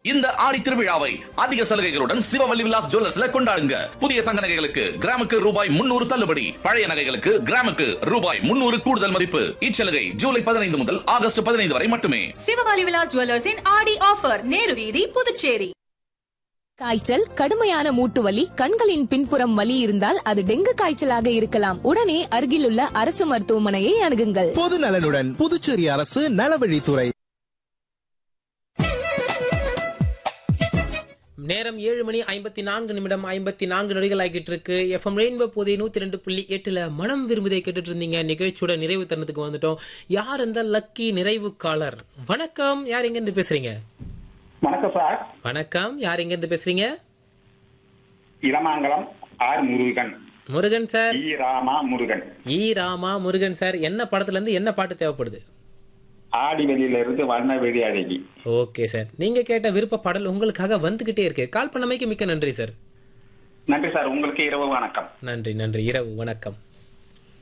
இந்த ஆடி திருவிழாவை அதிக சலுகைகளுடன் சிவவல்லி விலாஸ் ஜுவல்லர்ஸ்ல கொண்டாடுங்க புதிய தங்க நகைகளுக்கு கிராமுக்கு ரூபாய் முன்னூறு தள்ளுபடி பழைய நகைகளுக்கு கிராமுக்கு ரூபாய் முன்னூறு கூடுதல் மதிப்பு இச்சலுகை ஜூலை பதினைந்து முதல் ஆகஸ்ட் பதினைந்து வரை மட்டுமே சிவகாலி விலாஸ் ஜுவல்லர்ஸின் ஆடி ஆஃபர் நேரு வீதி புதுச்சேரி காய்ச்சல் கடுமையான மூட்டு வலி கண்களின் பின்புறம் வலி இருந்தால் அது டெங்கு காய்ச்சலாக இருக்கலாம் உடனே அருகிலுள்ள அரசு மருத்துவமனையை அணுகுங்கள் பொது நலனுடன் புதுச்சேரி அரசு நலவழித்துறை நேரம் ஏழு மணி ஐம்பத்தி நான்கு நிமிடம் ஐம்பத்தி நான்கு நொடிகள் ஆகிட்டு இருக்கு எஃப்எம் ரெயின்போ போதை நூத்தி ரெண்டு புள்ளி எட்டுல மனம் விரும்புதை கேட்டுட்டு இருந்தீங்க நிகழ்ச்சியோட நிறைவு தருணத்துக்கு வந்துட்டோம் யார் இந்த லக்கி நிறைவு காலர் வணக்கம் யார் எங்க இருந்து பேசுறீங்க வணக்கம் சார் வணக்கம் யார் எங்க இருந்து பேசுறீங்க Ilamangalam R Murugan Murugan sir E Rama Murugan E Rama Murugan sir என்ன படத்துல இருந்து என்ன பாட்டு தேவைப்படுது ஆடி வெளியில இருந்து வண்ண வெளி அழகி ஓகே சார் நீங்க கேட்ட விருப்ப பாடல் உங்களுக்காக வந்துகிட்டே இருக்கு கால் பண்ணமைக்கு மிக்க நன்றி சார் நன்றி சார் உங்களுக்கு இரவு வணக்கம் நன்றி நன்றி இரவு வணக்கம்